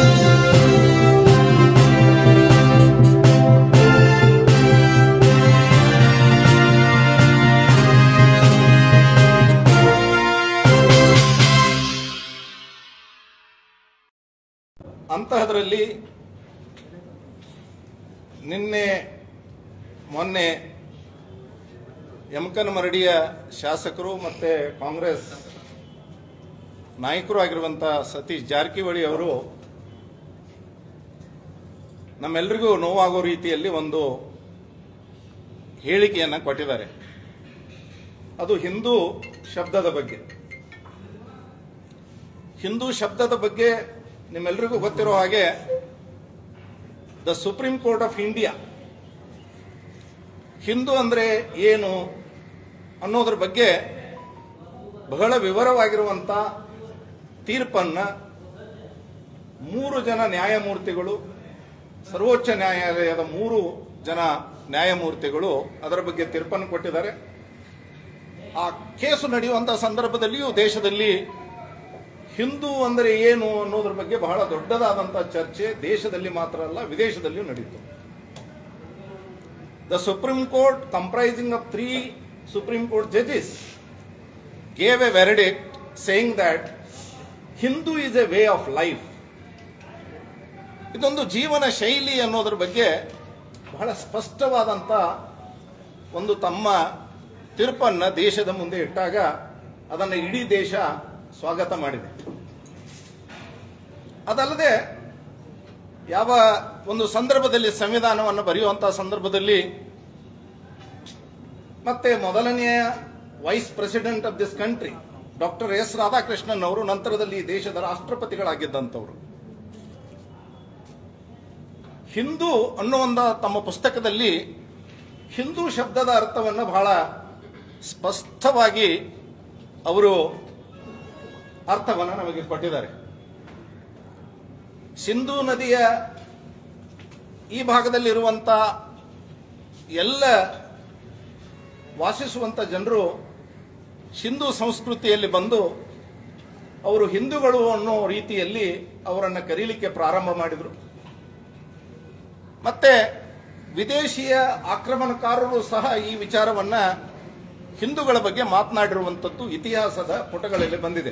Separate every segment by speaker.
Speaker 1: ಅಂತಹದ್ರಲ್ಲಿ ನಿನ್ನೆ ಮೊನ್ನೆ ಯಮಕನಮರಡಿಯ ಶಾಸಕರು ಮತ್ತೆ ಕಾಂಗ್ರೆಸ್ ನಾಯಕರು ಆಗಿರುವಂಥ ಸತೀಶ್ ಜಾರಕಿಹೊಳಿ ಅವರು ನಮ್ಮೆಲ್ಲರಿಗೂ ನೋವಾಗೋ ರೀತಿಯಲ್ಲಿ ಒಂದು ಹೇಳಿಕೆಯನ್ನು ಕೊಟ್ಟಿದ್ದಾರೆ ಅದು ಹಿಂದೂ ಶಬ್ದದ ಬಗ್ಗೆ ಹಿಂದೂ ಶಬ್ದದ ಬಗ್ಗೆ ನಿಮ್ಮೆಲ್ಲರಿಗೂ ಗೊತ್ತಿರೋ ಹಾಗೆ the Supreme Court of India Hindu ಅಂದ್ರೆ ಏನು ಅನ್ನೋದ್ರ ಬಗ್ಗೆ ಬಹಳ ವಿವರವಾಗಿರುವಂತ ತೀರ್ಪನ್ನ ಮೂರು ಜನ ನ್ಯಾಯಮೂರ್ತಿಗಳು ಸರ್ವೋಚ್ಚ ನ್ಯಾಯಾಲಯದ ಮೂರು ಜನ ನ್ಯಾಯಮೂರ್ತಿಗಳು ಅದರ ಬಗ್ಗೆ ತೀರ್ಪನ್ನು ಕೊಟ್ಟಿದ್ದಾರೆ ಆ ಕೇಸು ನಡೆಯುವಂತಹ ಸಂದರ್ಭದಲ್ಲಿಯೂ ದೇಶದಲ್ಲಿ ಹಿಂದೂ ಅಂದರೆ ಏನು ಅನ್ನೋದ್ರ ಬಗ್ಗೆ ಬಹಳ ದೊಡ್ಡದಾದಂತಹ ಚರ್ಚೆ ದೇಶದಲ್ಲಿ ಮಾತ್ರ ಅಲ್ಲ ವಿದೇಶದಲ್ಲಿಯೂ ನಡೀತು the Supreme Court comprising of three Supreme Court judges gave a verdict saying that Hindu is a way of life ಇದೊಂದು ಜೀವನ ಶೈಲಿ ಅನ್ನೋದ್ರ ಬಗ್ಗೆ ಬಹಳ ಸ್ಪಷ್ಟವಾದಂತ ಒಂದು ತಮ್ಮ ತೀರ್ಪನ್ನ ದೇಶದ ಮುಂದೆ ಇಟ್ಟಾಗ ಅದನ್ನು ಇಡೀ ದೇಶ ಸ್ವಾಗತ ಮಾಡಿದೆ ಅದಲ್ಲದೆ ಯಾವ ಒಂದು ಸಂದರ್ಭದಲ್ಲಿ ಸಂವಿಧಾನವನ್ನು ಬರೆಯುವಂತಹ ಸಂದರ್ಭದಲ್ಲಿ ಮತ್ತೆ ಮೊದಲನೆಯ vice president of this country doctor S Radhakrishnan ಅವರು ನಂತರದಲ್ಲಿ ಈ ದೇಶದ ರಾಷ್ಟ್ರಪತಿಗಳಾಗಿದ್ದಂಥವರು ಹಿಂದೂ ಅನ್ನುವಂಥ ತಮ್ಮ ಪುಸ್ತಕದಲ್ಲಿ ಹಿಂದೂ ಶಬ್ದದ ಅರ್ಥವನ್ನು ಬಹಳ ಸ್ಪಷ್ಟವಾಗಿ ಅವರು ಅರ್ಥವನ್ನು ನಮಗೆ ಕೊಟ್ಟಿದ್ದಾರೆ ಸಿಂಧೂ ನದಿಯ ಈ ಭಾಗದಲ್ಲಿರುವಂಥ ಎಲ್ಲ ವಾಸಿಸುವಂಥ ಜನರು ಹಿಂದೂ ಸಂಸ್ಕೃತಿಯಲ್ಲಿ ಬಂದು ಅವರು ಹಿಂದೂಗಳು ಅನ್ನೋ ರೀತಿಯಲ್ಲಿ ಅವರನ್ನು ಕರೀಲಿಕ್ಕೆ ಪ್ರಾರಂಭ ಮಾಡಿದರು ಮತ್ತೆ ವಿದೇಶಿಯ ಆಕ್ರಮಣಕಾರರು ಸಹ ಈ ವಿಚಾರವನ್ನ ಹಿಂದೂಗಳ ಬಗ್ಗೆ ಮಾತನಾಡಿರುವಂಥದ್ದು ಇತಿಹಾಸದ ಪುಟಗಳಲ್ಲಿ ಬಂದಿದೆ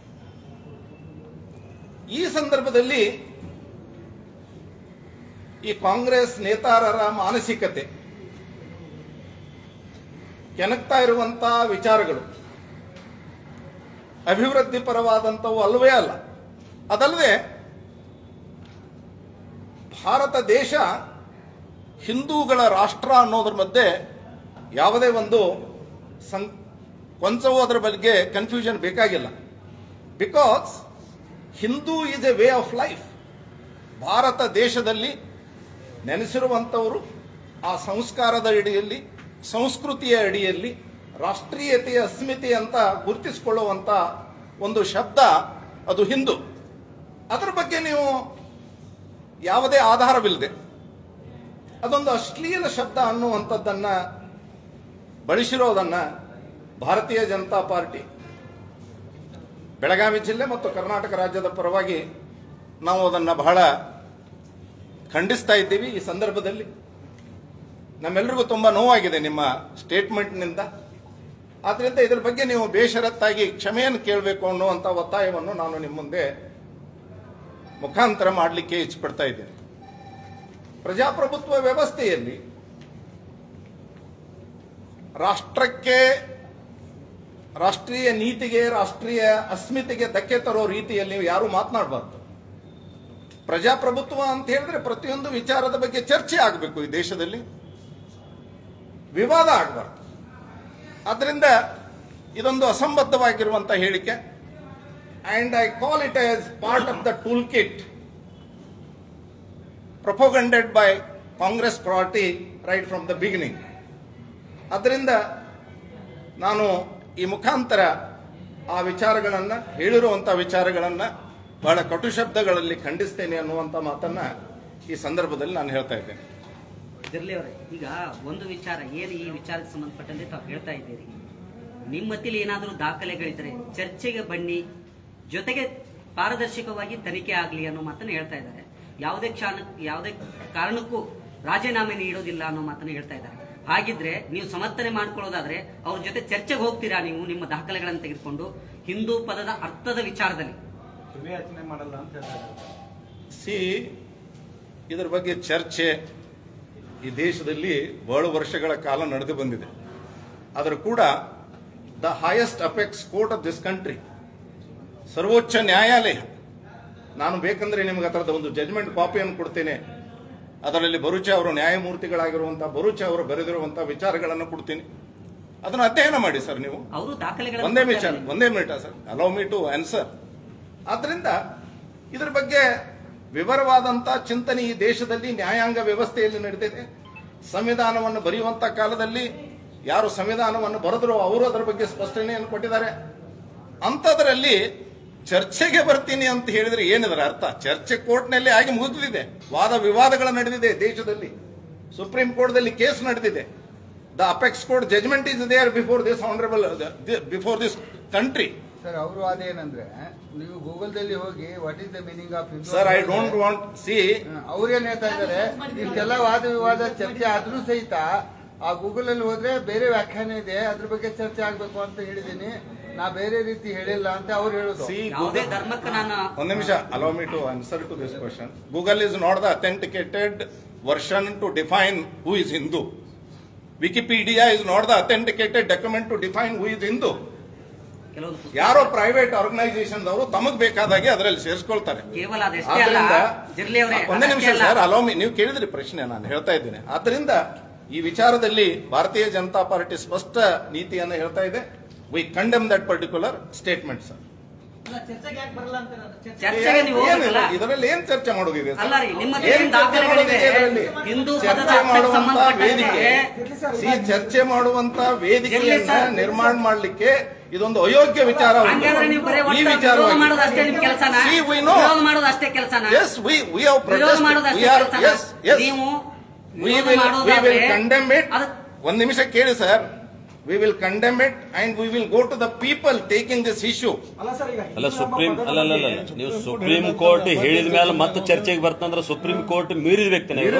Speaker 1: ಈ ಸಂದರ್ಭದಲ್ಲಿ ಈ ಕಾಂಗ್ರೆಸ್ ನೇತಾರರ ಮಾನಸಿಕತೆ ಕೆಣಕ್ತಾ ಇರುವಂತಹ ವಿಚಾರಗಳು ಅಭಿವೃದ್ಧಿ ಪರವಾದಂಥವು ಅಲ್ಲವೇ ಅಲ್ಲ ಅದಲ್ಲದೆ ಭಾರತ ದೇಶ ಹಿಂದೂಗಳ ರಾಷ್ಟ್ರ ಅನ್ನೋದ್ರ ಮಧ್ಯೆ ಯಾವುದೇ ಒಂದು ಸಂ ಕೊಂಚವೂ ಅದರ ಬಗ್ಗೆ ಕನ್ಫ್ಯೂಷನ್ ಬೇಕಾಗಿಲ್ಲ because Hindu is a way of life Bharata ದೇಶದಲ್ಲಿ ನೆನೆಸಿರುವಂಥವರು ಆ ಸಂಸ್ಕಾರದ ಅಡಿಯಲ್ಲಿ ಸಂಸ್ಕೃತಿಯ ಅಡಿಯಲ್ಲಿ ರಾಷ್ಟ್ರೀಯತೆಯ ಅಸ್ಮಿತೆ ಅಂತ ಗುರುತಿಸಿಕೊಳ್ಳುವಂಥ ಒಂದು ಶಬ್ದ ಅದು ಹಿಂದೂ ಅದರ ಬಗ್ಗೆ ನೀವು ಯಾವುದೇ ಆಧಾರವಿಲ್ಲದೆ ಅದೊಂದು ಅಶ್ಲೀಲ ಶಬ್ದ ಅನ್ನುವಂಥದ್ದನ್ನ ಬಳಸಿರೋದನ್ನ ಭಾರತೀಯ ಜನತಾ ಪಾರ್ಟಿ ಬೆಳಗಾವಿ ಜಿಲ್ಲೆ ಮತ್ತು ಕರ್ನಾಟಕ ರಾಜ್ಯದ ಪರವಾಗಿ ನಾವು ಅದನ್ನು ಬಹಳ ಖಂಡಿಸ್ತಾ ಇದ್ದೀವಿ ಈ ಸಂದರ್ಭದಲ್ಲಿ ನಮ್ಮೆಲ್ಲರಿಗೂ ತುಂಬ ನೋವಾಗಿದೆ ನಿಮ್ಮ ಸ್ಟೇಟ್ಮೆಂಟ್ನಿಂದ ಆದ್ರಿಂದ ಇದ್ರ ಬಗ್ಗೆ ನೀವು ಬೇಷರತ್ತಾಗಿ ಕ್ಷಮೆಯನ್ನು ಕೇಳಬೇಕು ಅನ್ನುವಂಥ ಒತ್ತಾಯವನ್ನು ನಾನು ನಿಮ್ಮ ಮುಂದೆ ಮುಖಾಂತರ ಮಾಡಲಿಕ್ಕೆ ಇಚ್ಛಪಡ್ತಾ ಇದ್ದೇನೆ ಪ್ರಜಾಪ್ರಭುತ್ವ ವ್ಯವಸ್ಥೆಯಲ್ಲಿ ರಾಷ್ಟ್ರಕ್ಕೆ ರಾಷ್ಟ್ರೀಯ ನೀತಿಗೆ ರಾಷ್ಟ್ರೀಯ ಅಸ್ಮಿತೆಗೆ ಧಕ್ಕೆ ತರೋ ರೀತಿಯಲ್ಲಿ ನೀವು ಯಾರು ಮಾತನಾಡಬಾರ್ದು ಪ್ರಜಾಪ್ರಭುತ್ವ ಅಂತ ಹೇಳಿದ್ರೆ ಪ್ರತಿಯೊಂದು ವಿಚಾರದ ಬಗ್ಗೆ ಚರ್ಚೆ ಆಗಬೇಕು ಈ ದೇಶದಲ್ಲಿ ವಿವಾದ ಆಗಬಾರ್ದು ಆದ್ರಿಂದ ಇದೊಂದು ಅಸಂಬದ್ಧವಾಗಿರುವಂತ ಹೇಳಿಕೆ and I call it as part of the tool kit propagandated by Congress party right from the beginning ಅದರಿಂದ ನಾನು ಈ ಮುಖಾಂತರ ಆ ವಿಚಾರಗಳನ್ನು ಹೇಳಿರುವಂಥ ವಿಚಾರಗಳನ್ನು ಬಹಳ ಕಟು ಶಬ್ದಗಳಲ್ಲಿ ಖಂಡಿಸ್ತೇನೆ ಅನ್ನುವಂಥ ಮಾತನ್ನ ಈ ಸಂದರ್ಭದಲ್ಲಿ ನಾನು ಹೇಳ್ತಾ ಇದ್ದೇನೆ
Speaker 2: ಇದಿರ್ಲಿ ಅವರೇ ಈಗ ಒಂದು ವಿಚಾರ ಏನು ಈ ವಿಚಾರಕ್ಕೆ ಸಂಬಂಧಪಟ್ಟಂತೆ ತಾವು ಹೇಳ್ತಾ ಇದ್ದೀರಿ ನಿಮ್ಮ ಮತ್ತಿಲಿ ಏನಾದರೂ ದಾಖಲೆಗಳಿದ್ರೆ ಚರ್ಚೆಗೆ ಬನ್ನಿ ಜೊತೆಗೆ ಪಾರದರ್ಶಕವಾಗಿ ತನಿಖೆ ಆಗಲಿ ಅನ್ನೋ ಮಾತನ್ನ ಹೇಳ್ತಾ ಇದ್ದಾರೆ ಯಾವುದೇ ಕ್ಷಾಣ ಯಾವುದೇ ಕಾರಣಕ್ಕೂ ರಾಜೀನಾಮೆ ನೀಡೋದಿಲ್ಲ ಅನ್ನೋ ಮಾತನ್ನ ಹೇಳ್ತಾ ಇದ್ದಾರೆ ಹಾಗಿದ್ರೆ ನೀವು ಸಮರ್ಥನೆ ಮಾಡ್ಕೊಳ್ಳೋದಾದ್ರೆ ಅವ್ರ ಜೊತೆ ಚರ್ಚೆಗೆ ಹೋಗ್ತೀರಾ ನೀವು ನಿಮ್ಮ ದಾಖಲೆಗಳನ್ನು ತೆಗೆದುಕೊಂಡು ಹಿಂದೂ ಪದದ ಅರ್ಥದ ವಿಚಾರದಲ್ಲಿ
Speaker 3: ವಿವೇಚನೆ ಮಾಡಲ್ಲ ಅಂತ ಹೇಳ್ತಾರೆ
Speaker 1: ಸಿ ಇದರ ಬಗ್ಗೆ ಚರ್ಚೆ ಈ ದೇಶದಲ್ಲಿ ಬಹಳ ವರ್ಷಗಳ ಕಾಲ ನಡೆದು ಬಂದಿದೆ ಆದರೂ ಕೂಡ the highest apex court of this country ಸರ್ವೋಚ್ಚ ನ್ಯಾಯಾಲಯ ನಾನು ಬೇಕಂದ್ರೆ ನಿಮಗೆ ಅದರದ ಒಂದು ಜಜ್ಮೆಂಟ್ ಕಾಪಿಯನ್ನು ಕೊಡ್ತೇನೆ ಅದರಲ್ಲಿ ಬರುಚ ಅವರು ನ್ಯಾಯಮೂರ್ತಿಗಳಾಗಿರುವಂತಹ ಬರುಚ ಅವರು ಬರೆದಿರುವಂತಹ ವಿಚಾರಗಳನ್ನು ಕೊಡ್ತೀನಿ ಅದನ್ನು ಅಧ್ಯಯನ ಮಾಡಿ ಸರ್ ನೀವು
Speaker 2: ಅವರು
Speaker 1: ಒಂದೇ
Speaker 2: ದಾಖಲೆಗಳನ್ನು
Speaker 1: ವಿಚಾರ ಒಂದೇ minute sir allow me to answer ಆದ್ರಿಂದ ಇದರ ಬಗ್ಗೆ ವಿವರವಾದಂತ ಚಿಂತನೆ ಈ ದೇಶದಲ್ಲಿ ನ್ಯಾಯಾಂಗ ವ್ಯವಸ್ಥೆಯಲ್ಲಿ ನಡೆದಿದೆ ಸಂವಿಧಾನವನ್ನು ಬರೆಯುವಂತ ಕಾಲದಲ್ಲಿ ಯಾರು ಸಂವಿಧಾನವನ್ನು ಬರೆದ್ರು ಅವರು ಅದರ ಬಗ್ಗೆ ಸ್ಪಷ್ಟನೆಯನ್ನು ಕೊಟ್ಟಿದ್ದಾರೆ ಅಂಥದ್ರಲ್ಲಿ ಚರ್ಚೆಗೆ ಬರ್ತೀನಿ ಅಂತ ಹೇಳಿದ್ರೆ ಏನಿದರ ಅರ್ಥ ಚರ್ಚೆ ಕೋರ್ಟ್ನಲ್ಲಿ ಆಗಿ ಮುಗಿದಿದೆ ವಾದ ವಿವಾದಗಳು ನಡೆದಿದೆ ದೇಶದಲ್ಲಿ ಸುಪ್ರೀಂ ಕೋರ್ಟ್ದಲ್ಲಿ ಕೇಸ್ ನಡೆದಿದೆ the apex court judgement is there before this honourable before this country
Speaker 4: sir ಅವರು ಅದೇನಂದ್ರೆ ನೀವು ಗೂಗಲ್ದಲ್ಲಿ ಹೋಗಿ what is the meaning of
Speaker 1: sir I don't want see
Speaker 4: ಅವ್ರೇನ್ ಹೇಳ್ತಾ ಇದ್ದಾರೆ ಇಷ್ಟೆಲ್ಲ ವಾದ ವಿವಾದ ಚರ್ಚೆ ಆದ್ರೂ ಸಹಿತ ಆ ಗೂಗಲ್ ಅಲ್ಲಿ ಹೋದ್ರೆ ಬೇರೆ ವ್ಯಾಖ್ಯಾನ ಇದೆ ಅದ್ರ ಬಗ್ಗೆ ಚರ್ಚೆ ಆಗ್ಬೇಕು ಅಂತ ಹೇಳಿದೀನಿ ನಾ ಬೇರೆ ರೀತಿ ಹೇಳಿಲ್ಲ ಅಂತ ಅವ್ರು ಹೇಳುದು
Speaker 1: ಸಿ
Speaker 2: ಯಾವುದೇ ಧರ್ಮಕ್ಕೆ ನಾನು
Speaker 1: ಒಂದು ನಿಮಿಷ allow me to answer to this question Google is not the authenticated version to define who is Hindu Wikipedia is not the authenticated document to define who is Hindu
Speaker 2: ಕೆಲವೊಂದು ಪುಸ್ತಕ-
Speaker 1: ಯಾರೋ ಪ್ರೈವೇಟ್ ಆರ್ಗನೈಸೇಷನ್ ಅವರು ತಮಗ್ ಬೇಕಾದಾಗೆ ಅದರಲ್ಲಿ ಸೇರಿಸ್ಕೊಳ್ತಾರೆ
Speaker 2: ಕೇವಲ ಅದಷ್ಟೇ ಅಲ್ಲ
Speaker 1: ಆದ್ರಿಂದ
Speaker 2: ಜಿರ್ಲಿ ಅವರೇ
Speaker 1: ಒಂದೇ ನಿಮಿಷ
Speaker 2: ಅದಷ್ಟೇ ಅಲ್ಲ.
Speaker 1: ಸರ್ ಅಲೋ ಮಿ ನೀವು ಕೇಳಿದ್ರಿ ಪ್ರಶ್ನೆ ನಾನು ಹೇಳ್ತಾ ಇದ್ದೇನೆ ಆದ್ರಿಂದ ಈ ವಿಚಾರದಲ್ಲಿ ಭಾರತೀಯ ಜನತಾ ಪಾರ್ಟಿ ಸ್ಪಷ್ಟ ನೀತಿಯನ್ನು ಹೇಳ್ತಾ ಇದೆ we condemn that particular statement sir
Speaker 2: ಚರ್ಚೆಗೆ ನೀವು
Speaker 1: ಏನಿಲ್ಲ
Speaker 2: ಹೋಗ್ಬೇಕಲ್ಲ?
Speaker 1: ಇದರಲ್ಲಿ ಏನ್ ಚರ್ಚೆ ಮಾಡೋದಿದೆ ಸರ್?
Speaker 2: ಅಲ್ಲ ರೀ, ನಿಮ್ಮ ಹತ್ರ
Speaker 1: ಏನ್
Speaker 2: ಏನ್
Speaker 1: ಚರ್ಚೆ
Speaker 2: ದಾಖಲೆಗಳಿವೆ?
Speaker 1: ಮಾಡೋದಿದೆ ಇದರಲ್ಲಿ?
Speaker 2: ಹಿಂದೂ ಪದದ
Speaker 1: ಚರ್ಚೆ
Speaker 2: ಅರ್ಥಕ್ಕೆ
Speaker 1: ಮಾಡುವಂತ
Speaker 2: ಸಂಬಂಧಪಟ್ಟಂತೆ
Speaker 1: ವೇದಿಕೆ ಸಿ ಚರ್ಚೆ ಮಾಡುವಂತ ವೇದಿಕೆಯನ್ನ
Speaker 2: ಇರ್ಲಿ ಸರ್.
Speaker 1: ನಿರ್ಮಾಣ ಮಾಡ್ಲಿಕ್ಕೆ ಇದೊಂದು ಅಯೋಗ್ಯ ವಿಚಾರ
Speaker 2: ಹಂಗಾದ್ರೆ ನೀವು ಬರೀ
Speaker 1: ಈ
Speaker 2: ಒಟ್ಟು ವಿರೋಧ
Speaker 1: ವಿಚಾರವಾಗಿ
Speaker 2: ಮಾಡೋದು ಅಷ್ಟೇ ನಿಮ್ ಕೆಲಸನ
Speaker 1: See, we know.
Speaker 2: ವಿರೋಧ ಮಾಡೋದು ಅಷ್ಟೇ ಕೆಲಸನ
Speaker 1: Yes, we we have
Speaker 2: ವಿರೋಧ
Speaker 1: protested.
Speaker 2: ಮಾಡೋದು
Speaker 1: We
Speaker 2: ಅಷ್ಟೇ
Speaker 1: are
Speaker 2: ಕೆಲಸನ
Speaker 1: yes yes.
Speaker 2: ನೀವು
Speaker 1: We
Speaker 2: ವಿರೋಧ
Speaker 1: will we
Speaker 2: ಮಾಡೋದಾದ್ರೆ
Speaker 1: will condemn it.
Speaker 2: ಅದು
Speaker 1: ಒಂದ್ ನಿಮಿಷ ಕೇಳಿ sir we will condemn it and we will go to the people taking this issue
Speaker 3: ಅಲ್ಲ ಸರ್ ಈಗ
Speaker 5: ಅಲ್ಲ ಸುಪ್ರೀಂ ಅಲ್ಲ ಅಲ್ಲ ಅಲ್ಲ ನೀವು ಸುಪ್ರೀಂ ಕೋರ್ಟ್ ಹೇಳಿದ ಮೇಲೆ ಮತ್ತೆ ಚರ್ಚೆಗೆ ಬರ್ತಂದ್ರೆ ಸುಪ್ರೀಂ ಕೋರ್ಟ್ ಮೀರಿದ ವ್ಯಕ್ತಿನ ಇವರು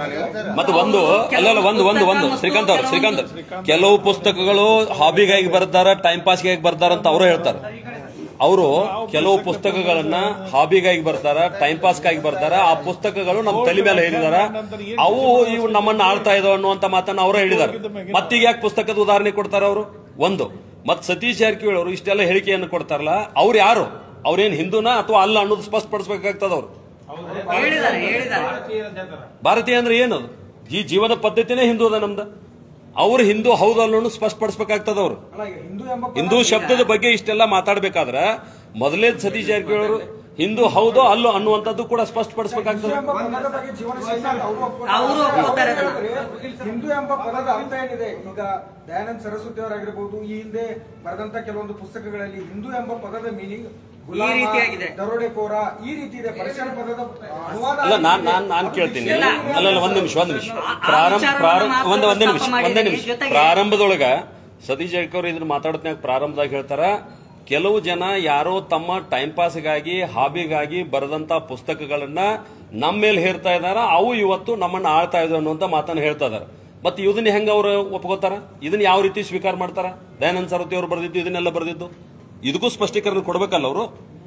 Speaker 5: ಮತ್ತೆ ಒಂದು ಅಲ್ಲ ಅಲ್ಲ ಒಂದು ಒಂದು ಒಂದು ಶ್ರೀಕಾಂತ್ ಅವ್ರು ಶ್ರೀಕಾಂತ್ ಕೆಲವು ಪುಸ್ತಕಗಳು ಹಾಬಿಗಾಗಿ ಬರ್ದಾರ ಟೈಮ್ ಪಾಸ್ಗಾಗಿ ಬರ್ದಾರ ಅಂತ ಅವರು ಹೇಳ್ತಾರೆ ಅವರು ಕೆಲವು ಪುಸ್ತಕಗಳನ್ನ ಹಾಬಿಗಾಗಿ ಬರ್ತಾರ ಟೈಮ್ ಪಾಸ್ಗಾಗಿ ಬರ್ತಾರ ಆ ಪುಸ್ತಕಗಳು ನಮ್ಮ ತಲೆ ಮೇಲೆ ಹೇಳಿದಾರ ಅವು ಇವು ನಮ್ಮನ್ನ ಆಳ್ತಾ ಇದಾವ ಅನ್ನುವಂತ ಮಾತನ್ನ ಅವರು ಹೇಳಿದಾರೆ ಮತ್ತೀಗ ಯಾಕೆ ಪುಸ್ತಕದ ಉದಾಹರಣೆ ಕೊಡ್ತಾರ ಅವರು ಒಂದು ಮತ್ ಸತೀಶ್ ಜಾರಕಿಹೊಳಿ ಅವರು ಇಷ್ಟೆಲ್ಲ ಹೇಳಿಕೆಯನ್ನು ಕೊಡ್ತಾರಲ್ಲ ಅವ್ರು ಯಾರು ಅವ್ರೇನ್ ಹಿಂದೂನಾ ಅಥವಾ ಅಲ್ಲ ಅನ್ನೋದು ಸ್ಪಷ್ಟಪಡಿಸಬೇಕಾಗ್ತದ ಅವ್ರು
Speaker 2: ಹೇಳಿದ್ದಾರೆ ಹೇಳಿದ್ದಾರೆ
Speaker 3: ಭಾರತೀಯ ಜನರ
Speaker 5: ಭಾರತೀಯ ಅಂದ್ರೆ ಏನದು ಈ ಜೀವನ ಪದ್ಧತಿನೇ ಹಿಂದೂ ಅದ ನಮ್ದು ಅವ್ರು ಹಿಂದೂ ಹೌದು ಅನ್ನೋದು ಸ್ಪಷ್ಟಪಡಿಸಬೇಕಾಗ್ತದ ಅವ್ರು
Speaker 3: ಅಲ್ಲ ಈಗ ಹಿಂದೂ ಎಂಬ ಪದ
Speaker 5: ಹಿಂದೂ ಶಬ್ದದ ಬಗ್ಗೆ ಇಷ್ಟೆಲ್ಲ ಮಾತಾಡ್ಬೇಕಾದ್ರೆ ಮೊದಲೇ ಸತೀಶ್ ಜಾರಕಿಹೊಳಿ ಅವರು ಹಿಂದೂ ಹೌದೋ ಅಲ್ಲೋ ಅನ್ನುವಂಥದ್ದು ಕೂಡ ಸ್ಪಷ್ಟಪಡಿಸಬೇಕಾಗ್ತದೆ
Speaker 3: ಹಿಂದೂ ಎಂಬ ಪದದ ಬಗ್ಗೆ ಜೀವನ ಶೈಲಿ ಅಂತ ಅವರು ಒಪ್ಕೊಳ್ತಾರೆ.
Speaker 2: ಅವರು ಒಪ್ಕೊಳ್ತಾರೆ ಅದನ್ನ.
Speaker 3: ಅವ್ರು ಹಿಂದೂ ಎಂಬ ಪದದ ಅರ್ಥ ಏನಿದೆ ಈಗ ದಯಾನಂದ ಸರಸ್ವತಿ ಅವರಾಗಿರ್ಬೋದು ಈ ಹಿಂದೆ ಬರೆದಂತ ಕೆಲವೊಂದು ಪುಸ್ತಕಗಳಲ್ಲಿ ಹಿಂದೂ ಎಂಬ ಪದದ ಮೀನಿಂಗ್
Speaker 2: ಈ ರೀತಿಯಾಗಿದೆ.
Speaker 3: ದರೋಡೆಕೋರ ಈ ರೀತಿ ಇದೆ ಪರ್ಷಿಯನ್ ಪದದ ಅನುವಾದ
Speaker 5: ಅಲ್ಲ ನಾನ್ ನಾನ್ ನಾನ್ ಕೇಳ್ತೀನಿ
Speaker 2: ಇಲ್ಲ.
Speaker 5: ಅಲ್ಲ ಅಲ್ಲ ಒಂದ್ ನಿಮಿಷ ಒಂದ್ ನಿಮಿಷ
Speaker 2: ಆ- ಆ
Speaker 5: ಪ್ರಾರಂಭ
Speaker 2: ವಿಚಾರವನ್ನ
Speaker 5: ಪ್ರಾರಂಭ
Speaker 2: ಮಾತ್ರ
Speaker 5: ಒಂದ್ ಒಂದೇ ನಿಮಿಷ
Speaker 2: ಪ್ರಸ್ತಾಪ
Speaker 5: ಒಂದೇ
Speaker 2: ಮಾಡಿದ್ದೀರಿ.
Speaker 5: ನಿಮಿಷ
Speaker 2: ಜೊತೆಗೆ-
Speaker 5: ಪ್ರಾರಂಭದೊಳಗ ಸತೀಶ್ ಜಾರಕಿಹೊಳಿ ಇದನ್ನ ಮಾತಾಡತ್ನಾಗ ಪ್ರಾರಂಭದಾಗ ಹೇಳ್ತಾರ ಕೆಲವು ಜನ ಯಾರೋ ತಮ್ಮ ಟೈಮ್ ಪಾಸ್ಗಾಗಿ ಹಾಬಿಗಾಗಿ ಬರೆದಂತ ಪುಸ್ತಕಗಳನ್ನ ನಮ್ಮ ಮೇಲೆ ಹೇರ್ತಾ ಇದಾರ ಅವು ಇವತ್ತು ನಮ್ಮನ್ನ ಆಳ್ತಾ ಇದಾವೆ ಅನ್ನುವಂತ ಮಾತನ್ನ ಹೇಳ್ತಾ ಇದಾರೆ ಮತ್ತೆ ಇದನ್ನ ಹೆಂಗ ಅವ್ರು ಒಪ್ಕೋತಾರ ಇದನ್ನ ಯಾವ ರೀತಿ ಸ್ವೀಕಾರ ಮಾಡ್ತಾರ ದಯಾನಂದ ಸರಸ್ವತಿ ಅವರು ಬರೆದಿದ್ದು ಇದನ್ನೆಲ್ಲ ಬರೆದಿದ್ದು ಇದಕ್ಕೂ ಸ್ಪಷ್ಟೀಕರಣ ಕೊಡ್ಬೇಕಲ್ಲ ಅವರು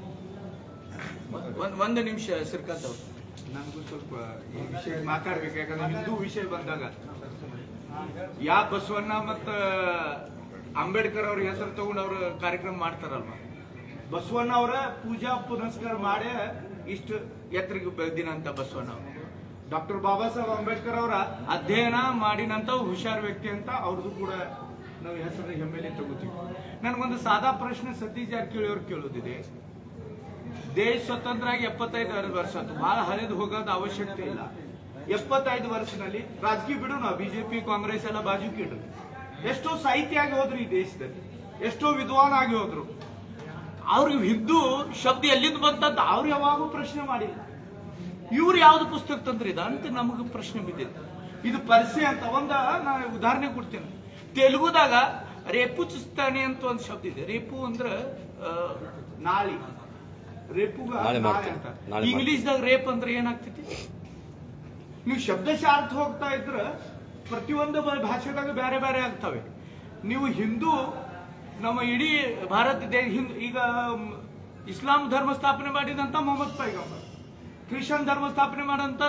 Speaker 6: ಒಂದ್ ಒಂದು ನಿಮಿಷ ಶ್ರೀಕಾಂತ್ ಅವ್ರು ನನಗೂ ಸ್ವಲ್ಪ ಈ ವಿಷಯ ಮಾತಾಡ್ಬೇಕು ಯಾಕಂದ್ರೆ ಹಿಂದೂ ವಿಷಯ ಬಂದಾಗ ಯಾ ಬಸವಣ್ಣ ಮತ್ತ ಅಂಬೇಡ್ಕರ್ ಅವ್ರ ಹೆಸರು ತಗೊಂಡು ಅವ್ರ ಕಾರ್ಯಕ್ರಮ ಮಾಡ್ತಾರಲ್ವ ಬಸವಣ್ಣ ಅವರ ಪೂಜಾ ಪುನಸ್ಕಾರ ಮಾಡೇ ಇಷ್ಟು ಎತ್ತರಿಗೆ ಬೆಳೆದಿನಂತ ಬಸವಣ್ಣ ಅವರು ಡಾಕ್ಟರ್ ಬಾಬಾ ಸಾಹೇಬ್ ಅಂಬೇಡ್ಕರ್ ಅವರ ಅಧ್ಯಯನ ಮಾಡಿನಂತ ಹುಷಾರ್ ವ್ಯಕ್ತಿ ಅಂತ ಅವ್ರದ್ದು ಕೂಡ ನಾವು ಹೆಸರು ಹೆಮ್ಮೆಲೆ ತಗೋತೀವಿ ನನಗೊಂದು ಸಾದಾ ಪ್ರಶ್ನೆ ಸತೀಶ್ ಜಾರಕಿಹೊಳಿ ಅವ್ರು ಕೇಳೋದಿದೆ ದೇಶ ಸ್ವತಂತ್ರ ಆಗಿ ಎಪ್ಪತ್ತೈದು ವರ್ಷ ಆಯ್ತು ಬಹಳ ಹರಿದು ಹೋಗೋದು ಅವಶ್ಯಕತೆ ಇಲ್ಲ ಎಪ್ಪತ್ತೈದು ವರ್ಷದಲ್ಲಿ ರಾಜಕೀಯ ಬಿಡು ನಾವು ಬಿಜೆಪಿ ಕಾಂಗ್ರೆಸ್ ಎಲ್ಲ ಬಾಜುಕಿ ಇಡ್ರಿ ಎಷ್ಟೋ ಸಾಹಿತ್ಯ ಆಗಿ ಹೋದ್ರು ಈ ದೇಶದಲ್ಲಿ ಎಷ್ಟೋ ವಿದ್ವಾನ್ ಆಗಿ ಹೋದ್ರು ಅವ್ರಿಗೆ ಹಿಂದೂ ಶಬ್ದ ಎಲ್ಲಿಂದ ಬಂತಂತ ಅವ್ರು ಯಾವಾಗೂ ಪ್ರಶ್ನೆ ಮಾಡಿಲ್ಲ ಇವ್ರು ಯಾವ್ದು ಪುಸ್ತಕ ತಂದ್ರಿದ ಅಂತ ನಮಗೆ ಪ್ರಶ್ನೆ ಬಿದ್ದಿದೆ ಇದು ಪರ್ಸೆ ಅಂತ ಒಂದ ನಾನು ಉದಾಹರಣೆ ಕೊಡ್ತೇನೆ ತೆಲುಗುದಾಗ ರೇಪು ಚುಸ್ತಾನಿ ಅಂತ ಒಂದು ಶಬ್ದ ಇದೆ ರೇಪು ಅಂದ್ರ ಆ, ನಾಳಿ ರೇಪುಗ
Speaker 5: ನಾಳೆ
Speaker 6: ನಾಳೆ
Speaker 5: ಮಾಡ್ತೀನಿ.
Speaker 6: ಅಂತ
Speaker 5: ನಾಳೆ
Speaker 6: ಇಂಗ್ಲಿಷ್ದಾಗ ರೇಪ್ ಅಂದ್ರೆ ಏನಾಗ್ತೈತಿ ನೀವು ಶಬ್ದಶಃ ಅರ್ಥ ಹೋಗ್ತಾ ಇದ್ರ ಪ್ರತಿಯೊಂದು ಬ- ಭಾಷೆದಾಗ ಬೇರೆ ಬೇರೆ ಆಗ್ತವೆ ನೀವು ಹಿಂದೂ ನಮ್ಮ ಇಡೀ ಭಾರತ ದೇಶ ಹಿಂದ್ ಈಗ ಮ್, ಇಸ್ಲಾಂ ಧರ್ಮ ಸ್ಥಾಪನೆ ಮಾಡಿದಂತ ಮೊಹಮ್ಮದ್ ಪೈಗಂಬರ್ ಕ್ರಿಶ್ಚಿಯನ್ ಧರ್ಮ ಸ್ಥಾಪನೆ ಮಾಡಂತ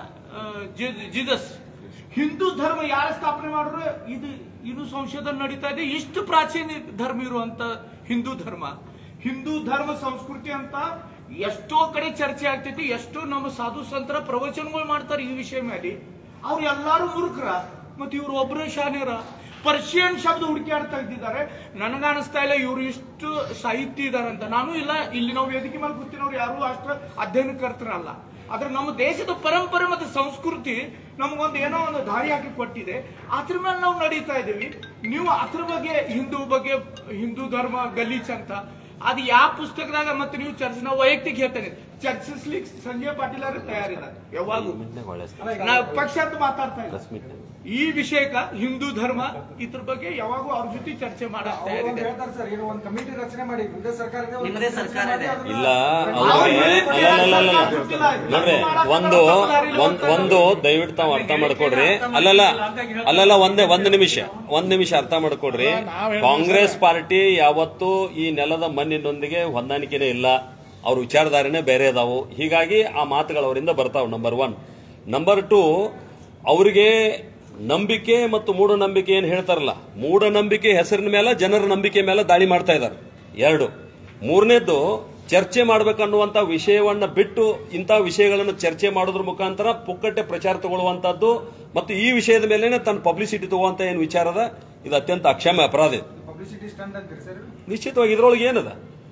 Speaker 6: ಜೀಸಸ್ ಹಿಂದೂ ಧರ್ಮ ಯಾರು ಸ್ಥಾಪನೆ ಮಾಡಿದ್ರು ಇದು ಇದು ಸಂಶೋಧನೆ ನಡೀತಾ ಇದೆ ಇಷ್ಟು ಪ್ರಾಚೀನ ಧರ್ಮ ಇರುವಂತ ಹಿಂದೂ ಧರ್ಮ ಹಿಂದೂ ಧರ್ಮ ಸಂಸ್ಕೃತಿ ಅಂತ ಎಷ್ಟೋ ಕಡೆ ಚರ್ಚೆ ಆಗ್ತೈತಿ ಎಷ್ಟೋ ನಮ್ಮ ಸಾಧು ಸಂತರ ಪ್ರವಚನಗಳು ಮಾಡ್ತಾರೆ ಈ ವಿಷಯ ಮೇಲೆ ಅವ್ರು ಎಲ್ಲಾರು ಮೂರ್ಖರ ಮತ್ತೆ ಇವ್ರು ಒಬ್ಬರೇ ಶಾನ್ಯರ ಪರ್ಷಿಯನ್ ಶಬ್ದ ಹುಡುಕಾಡ್ತಾ ಇದ್ದಿದ್ದಾರೆ ನನಗನ್ನಿಸ್ತಾ ಇಲ್ಲ ಇವ್ರು ಇಷ್ಟು ಸಾಹಿತ್ಯ ಇದಾರಂತ ನಾನು ಇಲ್ಲ ಇಲ್ಲಿ ನಾವು ವೇದಿಕೆ ಮೇಲೆ ಕೂತಿನವ್ರು ಯಾರು ಅಷ್ಟು ಅಧ್ಯಯನಕರ್ತರಲ್ಲ ಆದ್ರೆ ನಮ್ಮ ದೇಶದ ಪರಂಪರೆ ಮತ್ತು ಸಂಸ್ಕೃತಿ ನಮಗೊಂದು ಏನೋ ಒಂದು ದಾರಿ ಹಾಕಿ ಕೊಟ್ಟಿದೆ ಅದ್ರ ಮೇಲೆ ನಾವು ನಡೀತಾ ಇದೀವಿ ನೀವು ಅದ್ರ ಬಗ್ಗೆ ಹಿಂದೂ ಬಗ್ಗೆ ಹಿಂದೂ ಧರ್ಮ ಗಲೀಜ್ ಅಂತ ಅದು ಯಾವ ಪುಸ್ತಕದಾಗ ಮತ್ತೆ ನೀವು ಚರ್ಚೆ ನಾವು ವೈಯಕ್ತಿಕ ಹೇಳ್ತೇನೆ ಚರ್ಚಿಸ್ಲಿಕ್ಕೆ ಸಂಜಯ್ ಪಾಟೀಲ್ ಅವರು ತಯಾರಿದ್ದಾರೆ ಯಾವಾಗೂ ನಾ ಪಕ್ಷ ಅಂತ ಮಾತಾಡ್ತಾ ಇಲ್ಲ ಈ ವಿಷಯಕ್ಕ ಹಿಂದೂ ಧರ್ಮ ಇದ್ರ ಬಗ್ಗೆ ಯಾವಾಗೂ ಅವ್ರ ಜೊತೆ ಚರ್ಚೆ ಮಾಡಕ್
Speaker 3: ಅವ್ರು ಒಂದ್
Speaker 6: ತಯಾರಿದೆ
Speaker 3: ಹೇಳ್ತಾರೆ ಸರ್ ಏನು ಒಂದು ಕಮಿಟಿ ರಚನೆ ಮಾಡಿ ನಿಮ್ಮದೇ ಸರ್ಕಾರ ಇದೆ, ಒಂದು
Speaker 2: ನಿಮ್ಮದೇ
Speaker 3: ರಚನೆ
Speaker 2: ಸರ್ಕಾರ
Speaker 3: ಮಾಡಿ
Speaker 2: ಇದೆ.
Speaker 3: ಅದನ್ನ-
Speaker 5: ಇಲ್ಲ ಅವ್ರಿಗೆ ಅಲ್ಲಲ್ಲ ನೋಡ್ರಿ ಒಂದು ಒಂದ್ ಒಂದು ದಯವಿಟ್ಟು ತಾವು ಅರ್ಥ ಮಾಡ್ಕೊಡ್ರಿ ಅಲ್ಲಲ್ಲ ಅಲ್ಲಲ್ಲ ಒಂದೇ ಒಂದ್ ನಿಮಿಷ ಒಂದ್ ನಿಮಿಷ ಅರ್ಥ ಮಾಡ್ಕೊಡ್ರಿ ಕಾಂಗ್ರೆಸ್ ಪಾರ್ಟಿ ಯಾವತ್ತೂ ಈ ನೆಲದ ಮಣ್ಣಿನೊಂದಿಗೆ ಹೊಂದಾಣಿಕೆನೇ ಇಲ್ಲ ಅವ್ರ ವಿಚಾರಧಾರೆನೇ ಬೇರೆ ಅದಾವು ಹೀಗಾಗಿ ಆ ಮಾತುಗಳು ಅವರಿಂದ ಬರ್ತಾವ ನಂಬರ್ ಒನ್ ನಂಬರ್ ಟು ಅವರಿಗೆ ನಂಬಿಕೆ ಮತ್ತು ಮೂಢನಂಬಿಕೆ ಏನು ಹೇಳ್ತಾರಲ್ಲ ಮೂಢನಂಬಿಕೆ ಹೆಸರಿನ ಮೇಲೆ ಜನರ ನಂಬಿಕೆ ಮೇಲೆ ದಾಳಿ ಮಾಡ್ತಾ ಇದ್ದಾರೆ ಎರಡು ಮೂರನೇದ್ದು ಚರ್ಚೆ ಮಾಡ್ಬೇಕನ್ನುವಂತ ವಿಷಯವನ್ನ ಬಿಟ್ಟು ಇಂಥ ವಿಷಯಗಳನ್ನು ಚರ್ಚೆ ಮಾಡೋದ್ರ ಮುಖಾಂತರ ಪುಕ್ಕಟ್ಟೆ ಪ್ರಚಾರ ತಗೊಳ್ಳುವಂತದ್ದು ಮತ್ತು ಈ ವಿಷಯದ ಮೇಲೆನೆ ತನ್ನ ಪಬ್ಲಿಸಿಟಿ ತಗುವಂತ ಏನು ವಿಚಾರದ ಇದು ಅತ್ಯಂತ ಅಕ್ಷಮ್ಯ ಅಪರಾಧ ಇದು
Speaker 3: ಪಬ್ಲಿಸಿಟಿ ಸ್ಟಂಟ್ ಅಂತೀರಿ ಸರ್
Speaker 5: ನಿಶ್ಚಿತವಾಗಿ ಇದ್ರೊಳಗೆ ಏನದ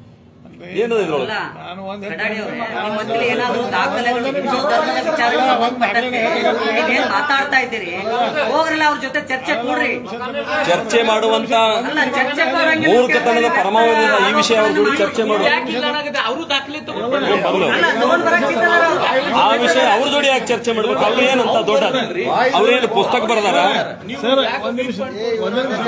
Speaker 5: ಏನದ ಇದ್ರೊಳಗೆ
Speaker 2: ಅಲ್ಲ ಕಡಾಡಿ ಅವ್ರೆ, ನಿಮ್ಮ ಹತ್ರ ಏನಾದ್ರೂ ದಾಖಲೆಗಳು ಹಿಂದೂ ಧರ್ಮದ ವಿಚಾರಕ್ಕೆ ಸಂಬಂಧಪಟ್ಟಂತೆ ಏನ್ ಮಾತಾಡ್ತಾ ಇದ್ದೀರಿ ಹೋಗ್ರಲ್ಲ ಅವ್ರ ಜೊತೆ ಚರ್ಚೆ ಕೂಡ್ರಿ
Speaker 5: ಚರ್ಚೆ ಮಾಡುವಂತ
Speaker 2: ಅಲ್ಲ ಚರ್ಚೆ ಕೂರಂಗಿಲ್ಲ.
Speaker 5: ಮೂರ್ಖತನದ ಪರಮಾವಧಿ ಈ ವಿಷಯ ಅವ್ರ ಜೋಡಿ ಚರ್ಚೆ ಮಾಡುವ
Speaker 6: ಅವರು ದಾಖಲೆ ತಗೊಂಡು
Speaker 5: ಮೊದಲು
Speaker 2: ಅಲ್ಲ ತಗೊಂಡ್ ಬರಕ್ ಸಿದ್ಧರಲ್ಲ ಅವ್ರು.
Speaker 5: ಆ ವಿಷಯ ಅವ್ರ ಜೋಡಿ ಯಾಕೆ ಚರ್ಚೆ ಮಾಡ್ಬೇಕು ಅವ್ರು ಏನಂತ ದೊಡ್ಡ ಅವ್ರೇನು ಪುಸ್ತಕ ಬರ್ದಾರ
Speaker 7: ಸರ್ ಒಂದ್ ನಿಮಿಷ ಒಂದ್ ನಿಮಿಷ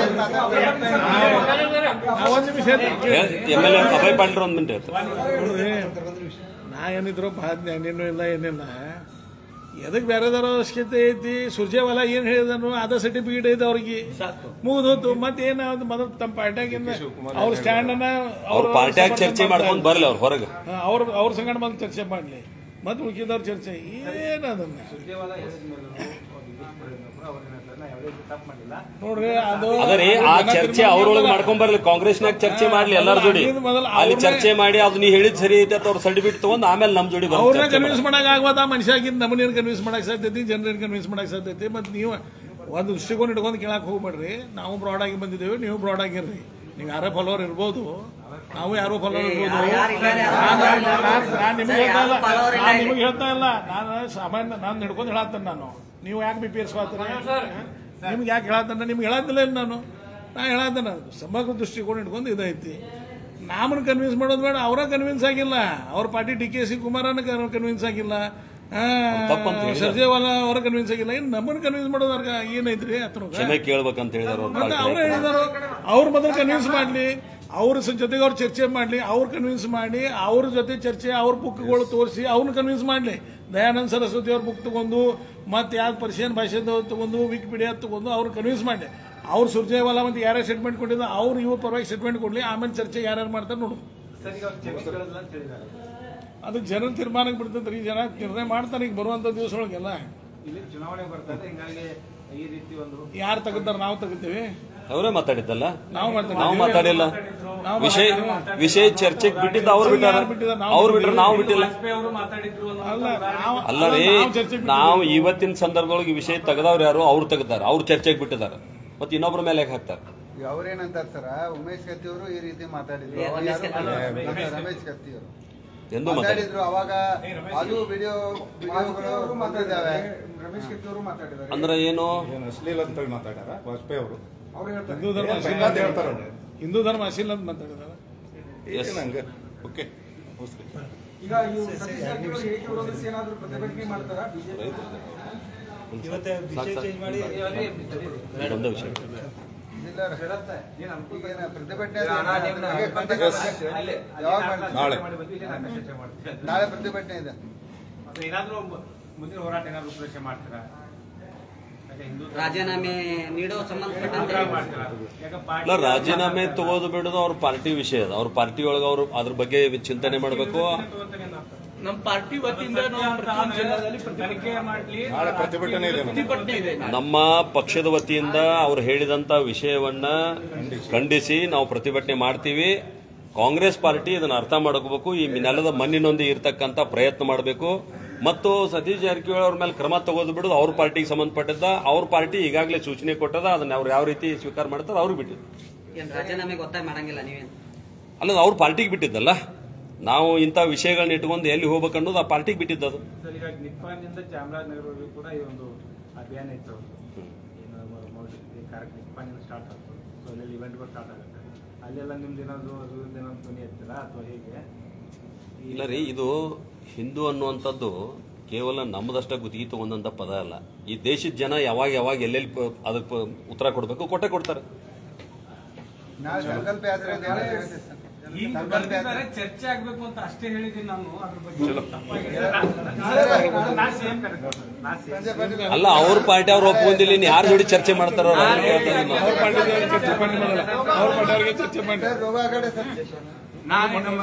Speaker 7: ಒಂದ್ ನಿಮಿಷ
Speaker 5: M L A Abhay Patil ಒಂದ್ ಮಿನಿಟ್ ಹೇಳ್ತಾರೆ
Speaker 7: ನೋಡ್ರಿ ನಾ ಏನಿದ್ರು ಭಾಳ ಜ್ಞಾನಿನೂ ಇಲ್ಲ ಏನಿಲ್ಲ ಎದಕ್ ಬೇರೆದವ್ರ ಅವಶ್ಯಕತೆ ಐತಿ ಸುರ್ಜೇವಾಲ ಏನ್ ಹೇಳಿದನು ಅದ ಸರ್ಟಿಫಿಕೇಟ್ ಐತೆ ಅವ್ರಿಗೆ ಮುಗಿದೋತು ಮತ್ತೆ ಏನ ಮೊದಲು ತಮ್ಮ ಪಾರ್ಟ್ಯಾಗಿಂದ ಅವ್ರ ಸ್ಟ್ಯಾಂಡ್ ಅನ್ನ
Speaker 5: ಅವ್ರ ಪಾರ್ಟಿಯಾಗ ಚರ್ಚೆ ಮಾಡ್ಕೊಂಡ್ ಬರ್ಲಿ ಅವ್ರ ಹೊರಗೆ
Speaker 7: ಅವ್ರ ಅವ್ರ ಸಂಗಡ ಬಂದು ಚರ್ಚೆ ಮಾಡ್ಲಿ ಮತ್ತೆ ಉಳ್ಕಿದವ್ರ ಚರ್ಚೆ ಏನದನ್ನ ನೋಡ್ರಿ ಅದು
Speaker 5: ಅದರಿ ಆ ಚರ್ಚೆ ಅವ್ರೊಳಗೆ ಮಾಡ್ಕೊಂಡ್ ಬರ್ಲಿ ಕಾಂಗ್ರೆಸ್ನಾಗ ಚರ್ಚೆ ಮಾಡ್ಲಿ ಎಲ್ಲಾರ ಜೋಡಿ ಅಲ್ಲಿ ಚರ್ಚೆ ಮಾಡಿ ಅದು ನೀ ಹೇಳಿದ್ ಸರಿ ಐತೆ ಅಂತ ಅವ್ರ ಸರ್ಟಿಫಿಕೇಟ್ ತಗೊಂಡ್ ಆಮೇಲೆ ನಮ್ ಜೋಡಿ ಬಂದು
Speaker 7: ಅವ್ರನ್ನ
Speaker 5: ಚರ್ಚೆ
Speaker 7: ಕನ್ವಿನ್ಸ್ ಮಾಡಕ್ ಆಗ್ಬೋದ ಮನುಷ್ಯಾಗಿಂದ ನಮ್ಮನೇನು ಕನ್ವಿನ್ಸ್ ಮಾಡಕ್ ಸಾಧ್ಯತೆ ಜನರನ್ನ ಕನ್ವಿನ್ಸ್ ಮಾಡಕ್ ಸಾಧ್ಯತೆ ಮತ್ತೆ ನೀವು ಒಂದು ದೃಷ್ಟಿಕೋನ ಇಟ್ಕೊಂಡು ಕೇಳಕ್ ಹೋಗ್ಬೇಡ್ರಿ ನಾವು ಬ್ರಾಡ್ ಆಗಿ ಬಂದಿದ್ದೇವೆ ನೀವು ಬ್ರಾಡ್ ಆಗಿರ್ರಿ ನೀವು ಯಾರೋ ಫಾಲೋವರ್ ಇರ್ಬೋದು ನಾವು ಯಾರೋ ಫಾಲೋವರ್ ಇರ್ಬೋದು
Speaker 2: ಯಾರು ಇದ್ದಾರೆ, ಯಾರು
Speaker 7: ನಾನ್- ನಾನ್-
Speaker 2: follower
Speaker 7: ನಾನ್- ನಾನ್ ನಿಮ್ಗೆ
Speaker 2: ಸರಿ,
Speaker 7: ಹೇಳ್ತಾ ಇಲ್ಲ
Speaker 2: ಯಾರು follower ಇಲ್ಲ
Speaker 7: ನಾನ್
Speaker 2: ಇಲ್ಲಿ.
Speaker 7: ನಿಮ್ಗೆ ಹೇಳ್ತಾ ಇಲ್ಲ ನಾನು ಸಾಮಾನ್ಯ ನಾನು ಹಿಡ್ಕೊಂಡು ಹೇಳತ್ತೇನೆ ನಾನು ನೀವು ಯಾಕೆ ಬಿ ಪಿ ಇರ್ಸ್ಕೊಳ್ತೀರಿ ನಿಮ್ಗೆ ಯಾಕೆ ಹೇಳತ್ತೇನೆ ನಿಮ್ಗೆ ಹೇಳತ್ತಿಲ್ಲ ಏನ್ ನಾನು ನಾ ಹೇಳತ್ತೇನೆ ಸಮಗ್ರ ದೃಷ್ಟಿಕೋನ ಇಟ್ಕೊಂಡು ಇದೈತಿ ನಮ್ಮನ್ನ ಕನ್ವಿನ್ಸ್ ಮಾಡೋದು ಬೇಡ ಅವರ ಕನ್ವಿನ್ಸ್ ಆಗಿಲ್ಲ ಅವ್ರ ಪಾರ್ಟಿ ಡಿ ಕೆ ಸಿ ಕುಮಾರನ ಕನ್ವಿನ್ಸ್ ಆಗಿಲ್ಲ ಆ,
Speaker 5: ತಪ್ಪಂತ ಹೇಳಿದ್ದಾರೆ.
Speaker 7: ಸರ್ಜೇವಾಲ ಅವ್ರ ಕನ್ವಿನ್ಸ್ ಆಗಿಲ್ಲ ಇನ್ನು ನಮ್ಮನ್ನ ಕನ್ವಿನ್ಸ್ ಮಾಡೋದ್ರ ಏನೈತ್ರಿ ಅತ್ರ
Speaker 5: ಕ್ಷಮೆ ಕೇಳ್ಬೇಕಂತ ಹೇಳಿದಾರೆ ಅವ್ರ
Speaker 7: ಮತ್ತೆ ಅವ್ರು
Speaker 5: ಪಾರ್ಟಿ
Speaker 7: ಹೇಳಿದಾರು ಅವ್ರ ಮೊದಲು ಕನ್ವಿನ್ಸ್ ಮಾಡ್ಲಿ ಅವ್ರ ಸ- ಜೊತೆಗೆ ಅವ್ರು ಚರ್ಚೆ ಮಾಡ್ಲಿ ಅವ್ರು ಕನ್ವಿನ್ಸ್ ಮಾಡಿ ಅವ್ರ ಜೊತೆ ಚರ್ಚೆ ಅವ್ರ ಬುಕ್ಗಳು ತೋರಿಸಿ ಅವ್ರನ್ನ ಕನ್ವಿನ್ಸ್ ಮಾಡ್ಲಿ ದಯಾನಂದ ಸರಸ್ವತಿ ಅವ್ರ ಬುಕ್ ತಗೊಂಡು ಮತ್ತೆ ಯಾವ್ದು ಪರ್ಷಿಯನ್ ಭಾಷೆದ ತಗೊಂಡು ವಿಕಿಪೀಡಿಯಾ ತಗೊಂಡು ಅವ್ರು ಕನ್ವಿನ್ಸ್ ಮಾಡ್ಲಿ ಅವ್ರು ಸುರ್ಜೇವಾಲ ಮತ್ತೆ ಯಾರ್ಯಾರು ಸ್ಟೇಟ್ಮೆಂಟ್ ಕೊಟ್ಟಿದ್ದ ಅವ್ರು ಇವ್ರ ಪರವಾಗಿ ಸ್ಟೇಟ್ಮೆಂಟ್ ಕೊಡ್ಲಿ ಆಮೇಲೆ ಚರ್ಚೆ ಯಾರ್ಯಾರು ಮಾಡ್ತಾರೆ ನೋಡು ಅದು ಜನ ತೀರ್ಮಾನಕ್ಕೆ ಬಿಡ್ತದ್ರಿ ಜನ ನಿರ್ಣಯ ಮಾಡ್ತಾರೆ ಈಗ ಬರುವಂತ ದಿವಸ ಒಳಗೆಲ್ಲ
Speaker 3: ಇಲ್ಲಿ ಚುನಾವಣೆ ಬರ್ತದೆ ಹಿಂಗಾಗಿ ಈ ರೀತಿ ಒಂದು
Speaker 7: ಯಾರು ತೆಗಿತಾರ ನಾವು ತೆಗಿತೀವಿ
Speaker 5: ಅವರೇ ಮಾತಾಡಿದ್ದಲ್ಲ
Speaker 7: ನಾವು ಮಾಡ್ತೀವಿ
Speaker 5: ನಾವು ಮಾತಾಡಿಲ್ಲ
Speaker 7: ನಾವು
Speaker 5: ವಿಷಯ ವಿಷಯ ಚರ್ಚೆಗೆ ಬಿಟ್ಟಿದ್ದ ಅವ್ರು ಬಿಟ್ಟಾರ
Speaker 7: ಯಾರು ಬಿಟ್ಟಿದ್ದಾರೆ? ನಾವು
Speaker 5: ಅವ್ರು ಬಿಟ್ರೆ ನಾವು ಬಿಟ್ಟಿಲ್ಲ
Speaker 7: ಅಲ್ಲ ನಾವು
Speaker 5: ಅಲ್ಲ ರೀ
Speaker 7: ನಾವು ಚರ್ಚೆಗೆ
Speaker 5: ನಾವು ಇವತ್ತಿನ ಸಂದರ್ಭದೊಳಗೆ ಈ ವಿಷಯ ತೆಗೆದವ್ರು ಯಾರು ಅವ್ರು ತೆಗ್ದಾರ ಅವ್ರು ಚರ್ಚೆಗೆ ಬಿಟ್ಟಿದ್ದಾರೆ ಮತ್ತೆ ಇನ್ನೊಬ್ಬರ ಮೇಲೆ ಯಾಕೆ ಹಾಕ್ತಾರೆ
Speaker 4: ಈಗ ಅವ್ರೇನಂತಾರೆ ಸರ್ ಉಮೇಶ್ ಕತ್ತಿ ಅವರು ಈ ರೀತಿ ಮಾತಾಡಿದ್ರು
Speaker 2: ಏ,
Speaker 4: ಅವಾಗ
Speaker 2: ರಮೇಶ್
Speaker 4: ಯಾರು
Speaker 2: ಕತ್ತಿ ಅವರು.
Speaker 4: ಮಾತಾಡಿಲ್ಲ. ರಮೇಶ್ ಕತ್ತಿ ಅವರು
Speaker 5: ಎಂದು ಮಾತಾಡಿ
Speaker 4: ಮಾತಾಡಿದ್ರು ಅವಾಗ ಅದು ವಿಡಿಯೋ ವಿಡಿಯೋಗಳು ಮಾತಾಡಿದಾವೆ
Speaker 3: ರಮೇಶ್ ಕೆತ್ತಿ ಅವರು ಮಾತಾಡಿದ್ದಾರೆ
Speaker 5: ಅಂದ್ರೆ ಏನು
Speaker 1: ಏನು ಅಶ್ಲೀಲ ಅಂತ ಹೇಳಿ ಮಾತಾಡ್ಯಾರ ವಾಜಪೇಯಿ ಅವರು
Speaker 3: ಅವ್ರು ಹೇಳ್ತಾರೆ
Speaker 7: ಹಿಂದೂ ಧರ್ಮ ಅಶೀಲ
Speaker 1: ಬೇಕಾದ್ ಹೇಳ್ತಾರೆ ಅವ್ರು.
Speaker 7: ಹಿಂದೂ ಧರ್ಮ ಅಶೀಲ ಅಂತ ಮಾತಾಡಿದಾರೆ
Speaker 5: Yes.
Speaker 1: ಏನಂಗ ಓಕೆ
Speaker 3: ಈಗ ಇವ್ರು ಸತೀಶ್ ಜಾರಕಿಹೊಳಿ ಹೇಳಿಕೆ ವಿರೋಧಿಸಿ ಏನಾದ್ರು ಪ್ರತಿಭಟನೆ ಮಾಡ್ತಾರಾ ಬಿಜೆಪಿ
Speaker 5: ಇದೊಂದೇ ವಿಷಯ
Speaker 4: ಚಿಲ್ಲರ ಈಗೇನ ಪ್ರತಿಭಟನೆ
Speaker 6: ಇಲ್ಲ, ಅಣ್ಣ,
Speaker 4: ಹಾಗೆ
Speaker 6: ನಿಮ್ಮ-
Speaker 4: contact ಮಾಡ್ತೀವಿ. ಯಾವಾಗ ಮಾಡ್ತೀವಿ?
Speaker 5: ನಾಳೆ
Speaker 4: ನಾಳೆ ಪ್ರತಿಭಟನೆ ಇದೆ
Speaker 8: ಏನಾದ್ರೂ ಮುಂದಿನ ಹೋರಾಟ ಏನಾದ್ರು ರೂಪರೇಷೆ ಮಾಡ್ತೀರಾ ಯಾಕೆ ಹಿಂದೂ
Speaker 2: ರಾಜೀನಾಮೆ ನೀಡೋ ಸಂಬಂಧಪಟ್ಟಂತೆ
Speaker 8: ಮಾಡ್ತೀರಾ ಯಾಕೆ ಪಾರ್ಟಿ
Speaker 5: ಇಲ್ಲ ರಾಜೀನಾಮೆ ತಗೋದು ಬಿಡೋದು ಅವ್ರ ಪಾರ್ಟಿ ವಿಷಯ ಅದ ಅವ್ರ ಪಾರ್ಟಿ ಒಳಗೆ ಅವರು ಅದ್ರ ಬಗ್ಗೆ ಚಿಂತನೆ ಮಾಡಬೇಕು
Speaker 6: ನಮ್ಮ ಪಾರ್ಟಿ ವತಿಯಿಂದ ನಾವು ಪ್ರತಿಯೊಂದು ಜಿಲ್ಲಾದಲ್ಲಿ
Speaker 8: ತನಿಖೆ ಮಾಡ್ಲಿ
Speaker 1: ನಾಳೆ ಪ್ರತಿಭಟನೆ ಇದೆ ನಮ್ದು.
Speaker 6: ಪ್ರತಿಭಟನೆ ಇದೆ
Speaker 5: ನಮ್ಮ ಪಕ್ಷದ ವತಿಯಿಂದ ಅವ್ರು ಹೇಳಿದಂತ ವಿಷಯವನ್ನ ಖಂಡಿಸಿ ನಾವು ಪ್ರತಿಭಟನೆ ಮಾಡ್ತೀವಿ ಕಾಂಗ್ರೆಸ್ ಪಾರ್ಟಿ ಇದನ್ನ ಅರ್ಥ ಮಾಡ್ಕೋಬೇಕು ಈ ನೆಲದ ಮಣ್ಣಿನೊಂದಿಗೆ ಇರ್ತಕ್ಕಂಥ ಪ್ರಯತ್ನ ಮಾಡಬೇಕು ಮತ್ತು ಸತೀಶ್ ಜಾರಕಿಹೊಳಿ ಅವ್ರ ಮೇಲೆ ಕ್ರಮ ತಗೋದು ಬಿಡೋದು ಅವ್ರ ಪಾರ್ಟಿಗೆ ಸಂಬಂಧಪಟ್ಟಿದ್ದ ಅವ್ರ ಪಾರ್ಟಿ ಈಗಾಗಲೇ ಸೂಚನೆ ಕೊಟ್ಟದ ಅದನ್ನ ಅವ್ರು ಯಾವ ರೀತಿ ಸ್ವೀಕಾರ ಮಾಡ್ತಾರೆ ಅವ್ರಿಗೆ ಬಿಟ್ಟಿದ್ದು
Speaker 2: ಏನ್ ರಾಜೀನಾಮೆಗೆ ಒತ್ತಾಯ ಮಾಡಂಗಿಲ್ಲ ನೀವೇನು
Speaker 5: ಅಲ್ಲ ಅವ್ರ ಪಾರ್ಟಿಗೆ ಬಿಟ್ಟಿದ್ದಲ್ಲ ನಾವು ಇಂಥ ವಿಷಯಗಳನ್ನ ಇಟ್ಕೊಂಡು ಎಲ್ಲಿ ಹೋಗ್ಬೇಕು ಅನ್ನೋದು ಆ ಪಾರ್ಟಿಗೆ ಬಿಟ್ಟಿದ್ದದು
Speaker 8: ಸರ್ ಈಗ ನಿಪ್ಪಾನಿಂದ ಚಾಮರಾಜನಗರವರೆಗೂ ಕೂಡ ಈ ಒಂದು ಅಭಿಯಾನ ಇತ್ತು ಅವ್ರದ್ದು. ಏನು ಮೊ- ಮೊದಲು ಈ ಕಾರ್ಯಕ್ರಮ ನಿಪ್ಪಾನಿಂದ ಸ್ಟಾರ್ಟ್ ಆಗ್ತದೆ ಸೊ ಅಲ್ಲಿ ಇವೆಂಟ್ಗಳು ಸ್ಟಾರ್ಟ್ ಆಗುತ್ತೆ ಅಲ್ಲೆಲ್ಲ ನಿಮ್ದು ಏನಾದ್ರು ಅದು ಏನಾದ್ರು ಧ್ವನಿ ಎತ್ತಿಲ್ಲ ಅಥವಾ ಹೇಗೆ ಈ-
Speaker 5: ಇಲ್ಲ ರೀ ಇದು ಹಿಂದೂ ಅನ್ನುವಂಥದ್ದು ಕೇವಲ ನಮ್ಮದಷ್ಟ ಗುತ್ತಿಗೆ ತಗೊಂಡಂತ ಪದ ಅಲ್ಲ ಈ ದೇಶದ ಜನ ಯಾವಾಗ ಯಾವಾಗ ಎಲ್ಲೆಲ್ಲಿ ಪ- ಅದಕ್ಕೆ ಪ- ಉತ್ತರ ಕೊಡಬೇಕು ಕೊಟ್ಟೆ ಕೊಡ್ತಾರೆ
Speaker 4: ನಾಳೆ ಸಂಕಲ್ಪ ಯಾತ್ರೆ ಇದೆ.
Speaker 8: ಈಗ
Speaker 4: ಸಂಕಲ್ಪ
Speaker 8: ಬರ್ತಿದ್ದಾರೆ,
Speaker 4: ಯಾತ್ರೆ.
Speaker 8: ಚರ್ಚೆ ಆಗ್ಬೇಕು ಅಂತ ಅಷ್ಟೇ ಹೇಳಿದ್ದೀನಿ ನಾನು ಅದ್ರ ಬಗ್ಗೆ ತಪ್ಪಾಗಿದೆ. ನಾನು- ನಾನು CM ಕರೆಕ್ಟ್. ನಾನು CM.
Speaker 4: ಸಂಜೆ ಬನ್ನಿ.
Speaker 5: ಅಲ್ಲ ಅವ್ರ ಪಾರ್ಟಿ ಅವ್ರು ಒಪ್ಕೊಂಡಿಲ್ಲ ಇನ್ನು ಯಾರ ಜೋಡಿ ಚರ್ಚೆ ಮಾಡ್ತಾರೋ ಅವ್ರು ಅದನ್ನ ಕೇಳ್ತಾ ಇದೀನಿ ನಾನು.
Speaker 7: ಅವ್ರ ಪಾರ್ಟಿದವ್ರಿಗೆ ಚರ್ಚೆ ಮಾಡಿ ಮಾಡಲ್ಲ ಅವ್ರ ಪಾರ್ಟಿಯವ್ರಿಗೆ ಚರ್ಚೆ ಮಾಡಿ
Speaker 4: ಸರ್, ರೋಗ ಆ ಕಡೆ ಸರ್.
Speaker 6: ನಾಳೆ ನಮ್ಮ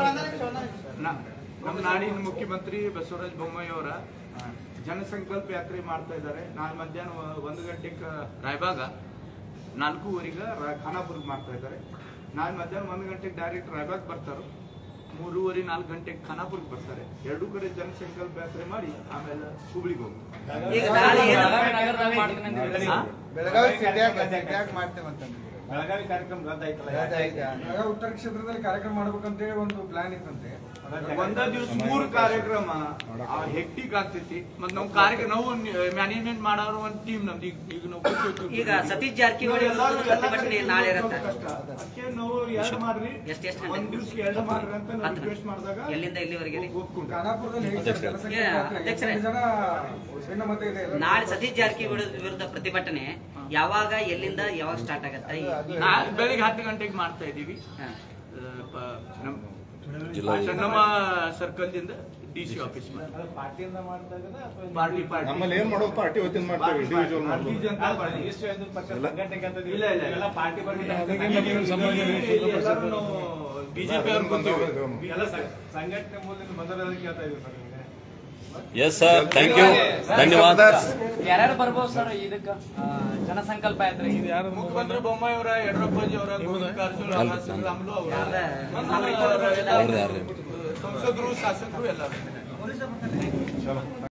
Speaker 6: ನ- ನಮ್ಮ ನಾಡಿನ ಮುಖ್ಯಮಂತ್ರಿ ಬಸವರಾಜ ಬೊಮ್ಮಾಯಿ ಅವರ ಜನಸಂಕಲ್ಪ ಯಾತ್ರೆ ಮಾಡ್ತಾ ಇದ್ದಾರೆ ನಾಳೆ ಮಧ್ಯಾಹ್ನ ಒ- ಒಂದು ಗಂಟೆಗೆ ರಾಯಬಾಗ ನಾಲ್ಕೂವರೆಗೆ ರಾ- ಖಾನಾಪುರ್ಗೆ ಮಾಡ್ತಾ ಇದ್ದಾರೆ ನಾಳೆ ಮಧ್ಯಾಹ್ನ ಒಂದು ಗಂಟೆಗೆ ಡೈರೆಕ್ಟ್ ರಾಯಬಾಗ್ ಬರ್ತಾರೆ ಮೂರುವರೆ ನಾಲ್ಕು ಗಂಟೆಗೆ ಖಾನಾಪುರ್ಗೆ ಬರ್ತಾರೆ ಎರಡೂ ಕಡೆ ಜನಸಂಕಲ್ಪ ಯಾತ್ರೆ ಮಾಡಿ ಆಮೇಲೆ ಹುಬ್ಳಿಗೆ ಹೋಗ್ತಾರೆ
Speaker 2: ಈಗ ನಾಳೆ ಏನು
Speaker 6: ಹಾ?
Speaker 4: ಬೆಳಗಾವಿ ಸಿಟಿಯಾಗ ಸಿಟಿಯಾಗ ಮಾಡ್ತೇವೆ ಅಂತಂದ್ರೆ
Speaker 8: ಬೆಳಗಾವಿ ಕಾರ್ಯಕ್ರಮ ರದ್ದಾಯ್ತಲ್ಲ ಯಾಕೆ?
Speaker 4: ಆಯ್ತಾ?
Speaker 3: ಆಗ ಉತ್ತರ ಕ್ಷೇತ್ರದಲ್ಲಿ ಕಾರ್ಯಕ್ರಮ ಮಾಡ್ಬೇಕಂತೇಳಿ ಒಂದು ಪ್ಲಾನ್ ಇತ್ತಂತೆ
Speaker 6: ಒಂದ ದಿವಸ ಮೂರು ಕಾರ್ಯಕ್ರಮ ಆ ಹೆಕ್ಟಿಕ್ ಆಗ್ತೈತಿ ಮತ್ ನಾವು ಕಾರ್ಯಕ್ರಮ ನಾವು ಮ್ಯಾನೇಜ್ಮೆಂಟ್ ಮಾಡೋರು ಒಂದ್ ಟೀಮ್ ನಮ್ದು ಈಗ ಈಗ ನಾವು ಕೂತ್ಕೊಳ್ತೀವಿ.
Speaker 2: ಈಗ ಸತೀಶ್ ಜಾರಕಿಹೊಳಿ
Speaker 6: ಎಲ್ಲರೂ-
Speaker 2: ವಿರುದ್ಧ ಪ್ರತಿಭಟನೆ
Speaker 6: ಎಲ್ಲರೂ
Speaker 2: ನಾಳೆ
Speaker 6: ಸ್ವಲ್ಪ
Speaker 2: ಇರುತ್ತೆ.
Speaker 6: ಕಷ್ಟ. ಅದಕ್ಕೆ ನಾವು ಎರಡು ಮಾಡ್ರಿ
Speaker 2: ಎಷ್ಟ್ ಎಷ್ಟ್ ಗಂಟೆ?
Speaker 6: ಒಂದ್ ದಿವ್ಸ ಎರಡು ಮಾಡ್ರಿ ಅಂತ ನಾವು
Speaker 2: ಹತ್ತು.
Speaker 6: ರಿಕ್ವೆಸ್ಟ್ ಮಾಡಿದಾಗ
Speaker 2: ಎಲ್ಲಿಂದ ಎಲ್ಲಿವರೆಗೆ ರೀ?
Speaker 6: ಒಪ್ಕೊಂಡ್ರು.
Speaker 3: ಖಾನಾಪುರದಲ್ಲಿ ಹೇಗೆ ಸರ್ ಜನಸಂಖ್ಯೆ
Speaker 2: ಏ,
Speaker 3: ಜಾತ್ರೆ?
Speaker 2: ಅಧ್ಯಕ್ಷರೇ.
Speaker 3: ಎಷ್ಟು ಜನ ಭಿನ್ನಮತ ಇದೆ ಇಲ್ಲ?
Speaker 2: ನಾಳೆ ಸತೀಶ್ ಜಾರಕಿಹೊಳಿ ವಿರುದ್ಧ ಪ್ರತಿಭಟನೆ ಯಾವಾಗ ಎಲ್ಲಿಂದ ಯಾವಾಗ ಸ್ಟಾರ್ಟ್ ಆಗತ್ತೆ ಈ-
Speaker 6: ನಾಳೆ ಬೆಳಿಗ್ಗೆ ಹತ್ತು ಗಂಟೆಗೆ ಮಾಡ್ತಾ ಇದೀವಿ
Speaker 2: ಹಾ.
Speaker 6: ಆ, ಪ- ನಮ್
Speaker 5: ಜಿಲ್ಲಾ
Speaker 6: ಚೆನ್ನಮ್ಮ ಸರ್ಕಲ್ ದಿಂದ ಡಿ ಸಿ ಆಫೀಸ್
Speaker 8: ಅದು ಪಾರ್ಟಿಯಿಂದ ಮಾಡ್ತಾ ಇದ್ದೀರಾ ಅಥವಾ
Speaker 6: ಪಾರ್ಟಿ ಪಾರ್ಟಿ
Speaker 1: ನಮ್ಮಲ್ಲಿ ಏನ್ ಮಾಡೋದು ಪಾರ್ಟಿ ವತಿಯಿಂದ ಮಾಡ್ತೇವೆ ಇಂಡಿವಿಜುವಲ್
Speaker 6: ಭಾರತೀಯ
Speaker 1: ಮಾಡೋದು
Speaker 6: ಜನತಾ
Speaker 8: ಅಲ್ಲ,
Speaker 6: ಪಾರ್ಟಿ
Speaker 8: ಎಷ್ಟು ಐದು ಪಕ್ಷ ಸಂಘಟನೆಗೆ ಅಂತ
Speaker 6: ಇಲ್ಲ, ಇಲ್ಲ, ಇಲ್ಲ.
Speaker 8: ಎಲ್ಲ ಪಾರ್ಟಿ ಬರ್ಬಿಟ್ಟು
Speaker 7: ಅದಕ್ಕೆ ನಮಗೆ ಸಂಬಂಧ ಇಲ್ಲ.
Speaker 6: ಬಿಜೆಪಿ ಅವ್ರು ಬಂದಿವಿ
Speaker 8: ಎಲ್ಲ ಸಂಘ- ಸಂಘಟನೆ ಮೂಲದಿಂದ ಬಂದವರಿಗೆ ಕೇಳ್ತಾ ಇದೀವಿ ಸರ್ ನಿಮಗೆ
Speaker 5: ಎಸ್ ಸರ್ ಥ್ಯಾಂಕ್ ಯು ಧನ್ಯವಾದ
Speaker 9: ಯಾರ್ಯಾರು ಬರ್ಬೋದು ಸರ್ ಇದಕ್ಕ ಆ, ಜನಸಂಕಲ್ಪ ಯಾತ್ರೆ
Speaker 6: ಮುಖ್ಯಮಂತ್ರಿ ಬೊಮ್ಮಾಯಿ ಅವರ ಯಡಿಯೂರಪ್ಪಾಜಿ ಅವರ ಗೋವಿಂದ ಕಾರಜೋಳ ಶ್ರೀರಾಮುಲು ಅವರ
Speaker 5: ಅವ್ರದ್ದು ಯಾರ್ದು?
Speaker 6: ಸಂಸದರು ಶಾಸಕರು ಎಲ್ಲರೂ